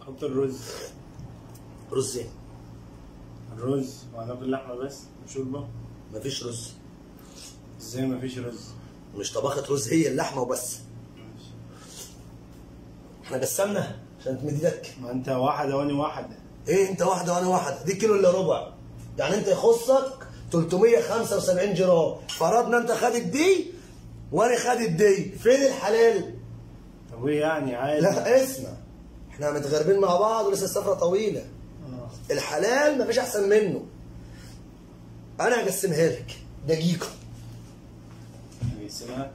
حط الرز رز ايه الرز وهناكل لحمه بس وشوربه مفيش رز ازاي مفيش رز مش طبخة رز هي اللحمه وبس ماشي. احنا قسمنا عشان تمد ايدك ما انت واحده وانا واحده ايه انت واحده وانا واحده دي كيلو الا ربع يعني انت يخصك 375 جرام فرضنا انت خدت دي وانا خدت دي فين الحلال طب ايه يعني عادي لا اسمع احنا متغربين مع بعض ولسه السفره طويله آه. الحلال مفيش احسن منه انا هقسمها لك دقيقه نقسمها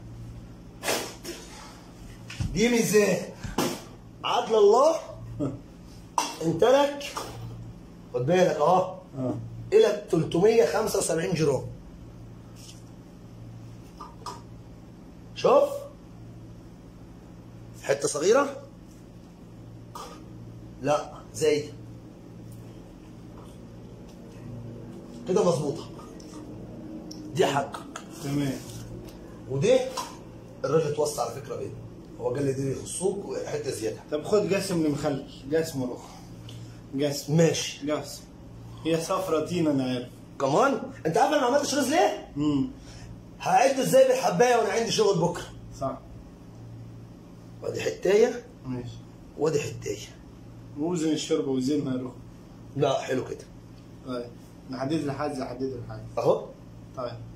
دي ميزان عدل الله انت لك خد بالك اهو اه الى 375 جرام شوف حته صغيره لا زي كده مظبوطه دي حقك تمام ودي الراجل اتوصى على فكره بيه هو قال لي دي يخصوك حته زياده طب خد قسم المخلل قسم روح قسم ماشي قسم هي صفرة طين انا عارف كمان انت عارف انا ما عملتش رز ليه؟ امم هعد ازاي بالحبايه وانا عندي شغل بكره صح وادي حتايه ماشي وادي حتايه وزن الشوربه وزنها روح لا حلو كده طيب نحدد الحاجة حدد الحاجة اهو طيب